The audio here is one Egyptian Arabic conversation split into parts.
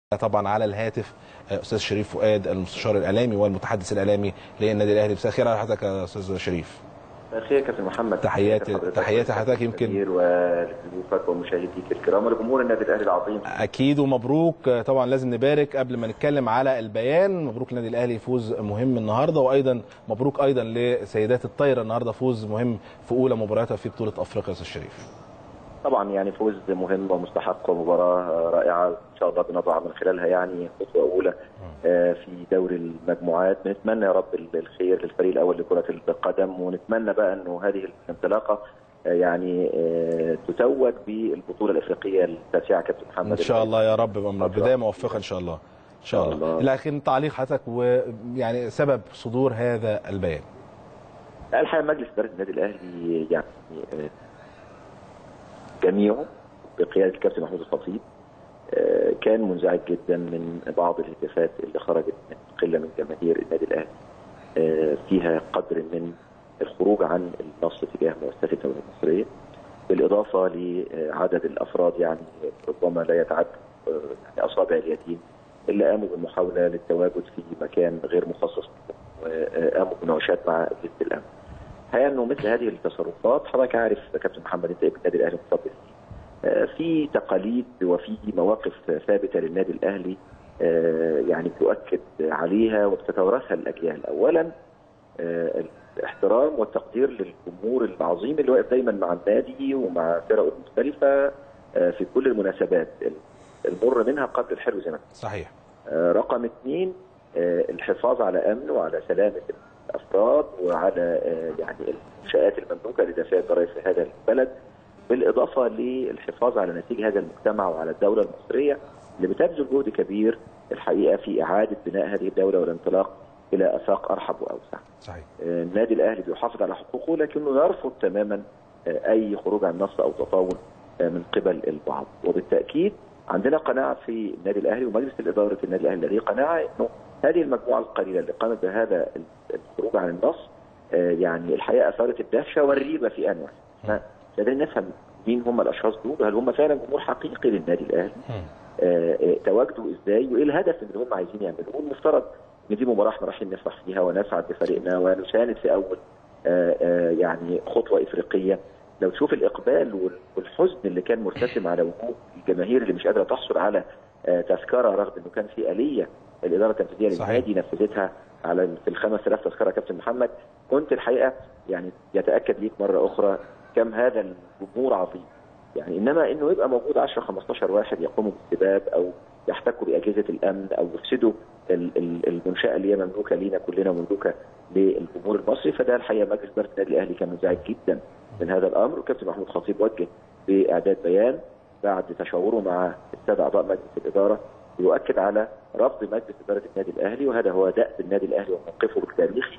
طبعا على الهاتف استاذ شريف فؤاد المستشار الاعلامي والمتحدث الاعلامي للنادي الاهلي مساء الخير على حضرتك يا استاذ شريف الخير يا كابتن محمد تحياتي تحياتي حضرتك يمكن ولضيوفك ومشاهديك الكرام ولجمهور النادي الاهلي العظيم اكيد ومبروك طبعا لازم نبارك قبل ما نتكلم على البيان مبروك النادي الاهلي فوز مهم النهارده وايضا مبروك ايضا لسيدات الطايره النهارده فوز مهم في اولى مبارياتها في بطوله افريقيا يا استاذ شريف طبعا يعني فوز مهم ومستحق ومباراه رائعه ان شاء الله بنضع من خلالها يعني خطوه اولى في دوري المجموعات بنتمنى يا رب الخير للفريق الاول لكره القدم ونتمنى بقى انه هذه الانطلاقه يعني تتوج بالبطوله الافريقيه التاسعه كابتن محمد ان شاء الله يا رب بدايه موفقه ان شاء الله ان شاء الله لكن تعليق حضرتك ويعني سبب صدور هذا البيان الحقيقه مجلس اداره النادي الاهلي يعني جميعه بقياده الكابتن محمود الخطيب كان منزعج جدا من بعض الهتافات اللي خرجت من قله من جماهير النادي الاهلي فيها قدر من الخروج عن النص تجاه مؤسسه الدوله المصريه بالاضافه لعدد الافراد يعني ربما لا يتعد يعني اصابع اليدين اللي قاموا بالمحاوله للتواجد في مكان غير مخصص وقاموا بمناوشات مع اجهزه الامن. الحقيقه انه مثل هذه التصرفات حضرتك عارف يا كابتن محمد انت ابن النادي الاهلي متفضل في تقاليد وفي مواقف ثابته للنادي الاهلي يعني تؤكد عليها وبتتوارثها الاجيال اولا الاحترام والتقدير للجمهور العظيم اللي واقف دايما مع النادي ومع فرقه المختلفه في كل المناسبات المر منها قبل الحلو زي ما صحيح رقم اثنين الحفاظ على امن وعلى سلامه الافراد وعلى يعني المنشات المملوكه لدفع الضرائب في هذا البلد بالاضافه للحفاظ على نسيج هذا المجتمع وعلى الدوله المصريه اللي بتبذل جهد كبير الحقيقه في اعاده بناء هذه الدوله والانطلاق الى افاق ارحب واوسع. صحيح. النادي الاهلي بيحافظ على حقوقه لكنه يرفض تماما اي خروج عن نص او تطاول من قبل البعض وبالتاكيد عندنا قناعه في النادي الاهلي ومجلس الاداره النادي الاهلي لديه قناعه انه هذه المجموعه القليله اللي قامت بهذا الخروج عن النص يعني الحقيقه اثارت الدهشه والريبه في انواع. مش قادرين نفهم مين هم الاشخاص دول هل هم فعلا جمهور حقيقي للنادي الاهلي آه تواجدوا ازاي وايه الهدف اللي هم عايزين يعملوه المفترض ان دي مباراه احنا رايحين نفرح فيها ونسعد بفريقنا ونساند في اول آه آه يعني خطوه افريقيه لو تشوف الاقبال والحزن اللي كان مرتسم على وجوه الجماهير اللي مش قادره تحصل على تذكره رغم انه كان في اليه الاداره التنفيذيه للنادي نفذتها على في ال 5000 تذكره كابتن محمد كنت الحقيقه يعني يتاكد ليك مره اخرى كم هذا الجمهور عظيم يعني انما انه يبقى موجود 10 15 واحد يقوموا بالسباب او يحتكوا باجهزه الامن او يفسدوا المنشاه اللي هي مملوكه لينا كلنا ومملوكه للجمهور المصري فده الحقيقه مجلس اداره النادي الاهلي كان منزعج جدا من هذا الامر والكابتن محمود خطيب وجه باعداد بيان بعد تشاوره مع الساده اعضاء مجلس الاداره يؤكد على رفض مجلس اداره النادي الاهلي وهذا هو دأب النادي الاهلي وموقفه التاريخي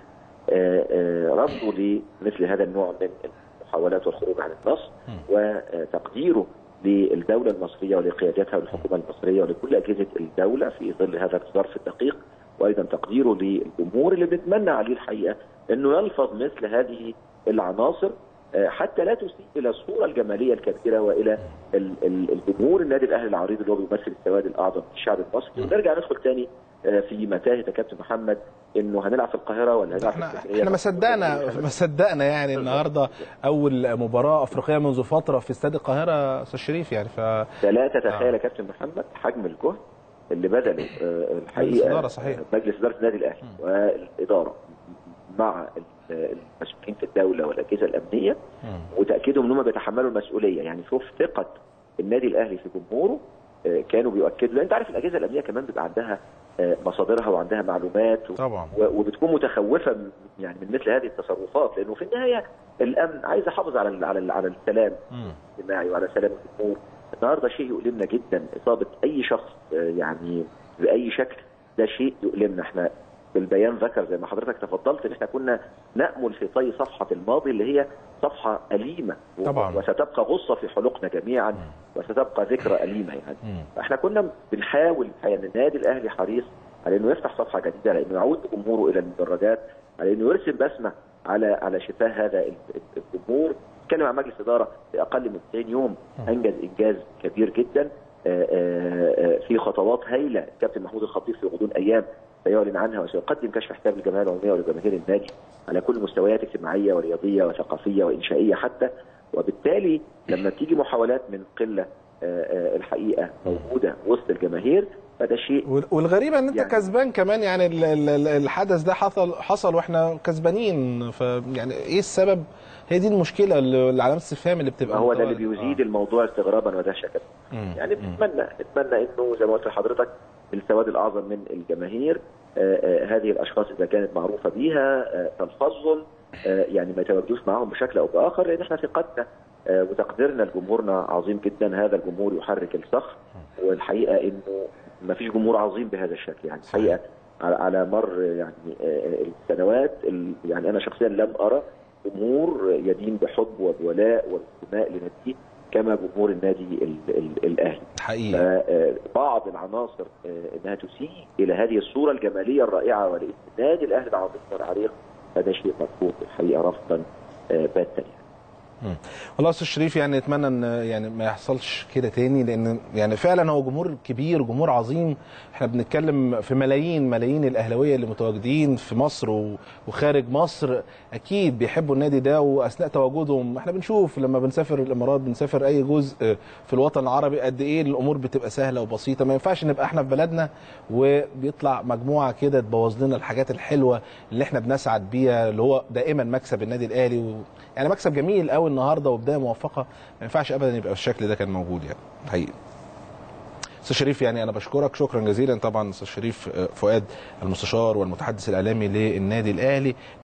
رفضه لمثل هذا النوع من المحاولات والخروج عن النص وتقديره للدولة المصرية ولقيادتها والحكومة المصرية ولكل أجهزة الدولة في ظل هذا الظرف الدقيق وأيضا تقديره للجمهور اللي بنتمنى عليه الحقيقة أنه يلفظ مثل هذه العناصر حتى لا تسيء الى الصوره الجماليه الكبيره والى الجمهور النادي الاهلي العريض اللي هو بيمثل السواد الاعظم في الشعب المصري ونرجع ندخل تاني في متاهه يا كابتن محمد انه هنلعب في القاهره ولا هنلعب احنا في احنا ما صدقنا ما صدقنا يعني النهارده اول مباراه افريقيه منذ فتره في استاد القاهره استاذ شريف يعني ف لا تتخيل يا كابتن محمد حجم الجهد اللي بذله الحقيقه صحيح. مجلس اداره النادي الاهلي والاداره مع المسؤولين في الدوله والاجهزه الامنيه وتاكيدهم ان هم بيتحملوا المسؤوليه يعني شوف ثقه النادي الاهلي في جمهوره كانوا بيؤكدوا لان انت عارف الاجهزه الامنيه كمان بيبقى عندها مصادرها وعندها معلومات طبعا وبتكون متخوفه يعني من مثل هذه التصرفات لانه في النهايه الامن عايز يحافظ على على على السلام الاجتماعي وعلى سلام الجمهور النهارده شيء يؤلمنا جدا اصابه اي شخص يعني باي شكل ده شيء يؤلمنا احنا بالبيان ذكر زي ما حضرتك تفضلت ان احنا كنا نامل في طي صفحه الماضي اللي هي صفحه اليمه طبعا وستبقى غصه في حلقنا جميعا وستبقى ذكرى اليمه يعني احنا كنا بنحاول يعني النادي الاهلي حريص على انه يفتح صفحه جديده على انه يعود جمهوره الى المدرجات على انه يرسم بسمه على على شفاه هذا الجمهور اتكلم مع مجلس اداره في اقل من 90 يوم انجز انجاز كبير جدا في خطوات هايله الكابتن محمود الخطيب في غضون ايام سيعلن عنها وسيقدم كشف حساب للجمعيه العموميه ولجماهير النادي على كل المستويات اجتماعيه ورياضيه وثقافيه وانشائيه حتى وبالتالي لما تيجي محاولات من قله الحقيقه موجوده وسط الجماهير فده شيء والغريبه ان انت يعني كسبان كمان يعني الحدث ده حصل حصل واحنا كسبانين فيعني ايه السبب هي دي المشكله اللي علامه الاستفهام اللي بتبقى هو ده اللي بيزيد آه. الموضوع استغرابا ودهشه يعني بنتمنى نتمنى انه زي ما قلت لحضرتك السواد الاعظم من الجماهير آآ آآ هذه الاشخاص اذا كانت معروفه بيها تلفظهم يعني ما يتواجدوش معاهم بشكل او باخر لان احنا ثقتنا وتقديرنا لجمهورنا عظيم جدا هذا الجمهور يحرك الصخر والحقيقه انه ما فيش جمهور عظيم بهذا الشكل يعني الحقيقه على مر يعني السنوات يعني انا شخصيا لم ارى جمهور يدين بحب وبولاء وانتماء لناديه كما جمهور النادي الاهلي حقيقي بعض العناصر انها تسيء الى هذه الصوره الجماليه الرائعه ولاسم النادي الاهلي العظيم والعريق هذا شيء مرفوض الحقيقه رفضا باتا يعني. والله استاذ شريف يعني اتمنى ان يعني ما يحصلش كده تاني لان يعني فعلا هو جمهور كبير جمهور عظيم احنا بنتكلم في ملايين ملايين الاهلاويه اللي متواجدين في مصر وخارج مصر اكيد بيحبوا النادي ده واثناء تواجدهم احنا بنشوف لما بنسافر الامارات بنسافر اي جزء في الوطن العربي قد ايه الامور بتبقى سهله وبسيطه ما ينفعش نبقى احنا في بلدنا وبيطلع مجموعه كده تبوظ لنا الحاجات الحلوه اللي احنا بنسعد بيها اللي هو دائما مكسب النادي الاهلي و... يعني مكسب جميل قوي النهارده وبدايه موفقه ما ينفعش ابدا يبقى الشكل ده كان موجود يعني حقيقي استاذ شريف يعني انا بشكرك شكرا جزيلا طبعا استاذ شريف فؤاد المستشار والمتحدث الاعلامي للنادي الاهلي